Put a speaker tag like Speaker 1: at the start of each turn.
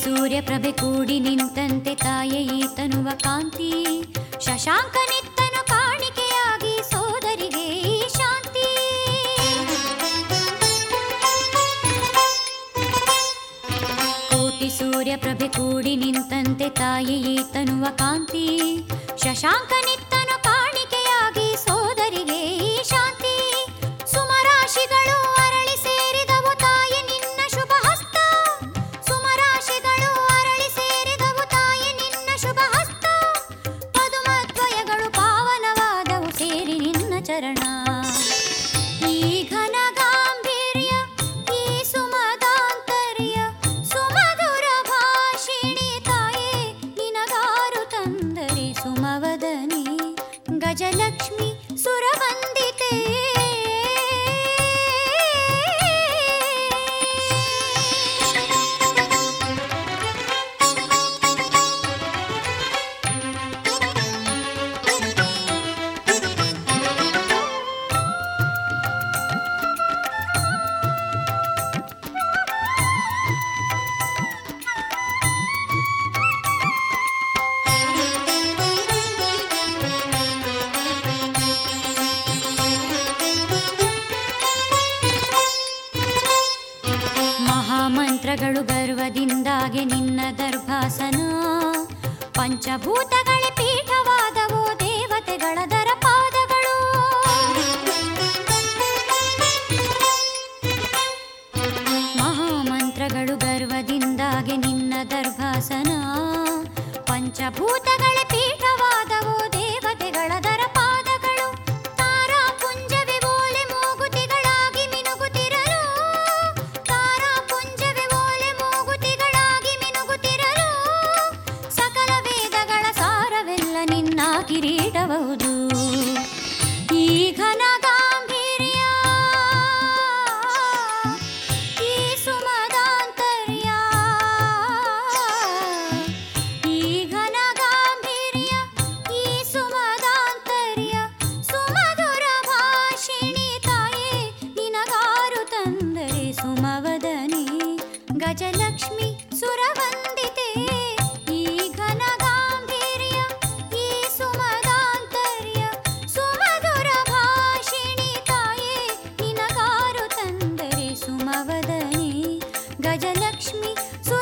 Speaker 1: ಸೂರ್ಯ ಪ್ರಭೆ ಕೂಡಿ ನಿಂತಂತೆ ತಾಯೆ ಈತನುವ ಕಾಂತಿ ಶಶಾಂಕ ನಿತ್ತನು ಕಾಣಿಕೆಯಾಗಿ ಸೋದರಿಗೆ ಈ ಶಾಂತಿ ಕೋಟಿ ಸೂರ್ಯ ಪ್ರಭೆ ಕೂಡಿ ನಿಂತಂತೆ ತಾಯಿ ಈತನುವ ಕಾಂತಿ ಶಶಾಂಕ ನಿತ್ತನು ಕಾಣಿಕೆಯಾಗಿ ಸೋದರಿಗೆ ಈ ಶಾಂತಿ ಸುಮರಾಶಿಗಳು ಅರಳಿ ಸೇರಿದವು ತಾಯಿ ನಿನ್ನ ಶುಭ ಹಸ್ತ ಸುಮರಾಶಿಗಳು ಅರಳಿ ಸೇರಿದವು ತಾಯಿ ನಿನ್ನ ಶುಭ ಹಸ್ತ ಪದುಮದ್ವಯಗಳು ಪಾವನವಾದವು ಸೇರಿ ನಿನ್ನ ಚರಣ ಈ ಘನ ಗಾಂಭೀರ್ಯ ಈ ಸುಮದಾಂತರ್ಯ ಸುಮಧುರ ಭಾಷಿಣಿ ತಾಯೇ ನಿನಗಾರು ತಂದರೆ ಸುಮವದನಿ ಗಜಲಕ್ಷ್ಮಿ ಸುರವಂದಿತೆ ಮಹಾಮಂತ್ರಗಳು ಗರ್ವದಿಂದಾಗೆ ನಿನ್ನ ದರ್ಭಾಸನ ಪಂಚಭೂತಗಳೇ ಪೀಠವಾದವೋ ದೇವತೆಗಳ ದರ ಪಾದಗಳು ಮಹಾಮಂತ್ರಗಳು ಗರ್ವದಿಂದಾಗೆ ನಿನ್ನ ದರ್ಭಾಸನ ಪಂಚಭೂತಗಳೇ ಪೀಠವಾದವೋ ದೇವತೆಗಳ ದರ ಪಾದಗಳು ತಾರಾ ಪುಂಜವೇ ಓಲೆ ಮೂಗುತಿಗಳಾಗಿ ಮಿನುಗುತ್ತಿರಲು ತಾರಾ ಪುಂಜವೇ ಓಲೆ ಮೂಗುತಿಗಳಾಗಿ ಮಿನುಗುತ್ತಿರಲು ಸಕಲ ವೇದಗಳ ಸಾರವೆಲ್ಲ ನಿನ್ನ ಕಿರೀಟಬಹುದು ಈ ಘನ ಗಾಂಭೀರ್ಯ ಈ ಸುಮದಾಂತರ್ಯ ಈ ಘನ ಗಾಂಭೀರ್ಯ ಈ ಸುಮದಾಂತರ್ಯ ಸುಮಧುರ ಭಾಷಿಣಿ ತಾಯೇ ನಿನಗಾರು ತಂದರೆ ಸುಮವದನಿ ಗಜಲಕ್ಷ್ಮಿ ಸುರವಂದಿತೆ ಈ ಘನ ಗಾಂಭೀರ್ಯ ಈ ಸುಮದಾಂತರ್ಯ ಸುಮಧುರ ಭಾಷಿಣಿ ತಾಯೇ ನಿನಗಾರು ತಂದರೆ ಸುಮವದನಿ ಗಜಲಕ್ಷ್ಮಿ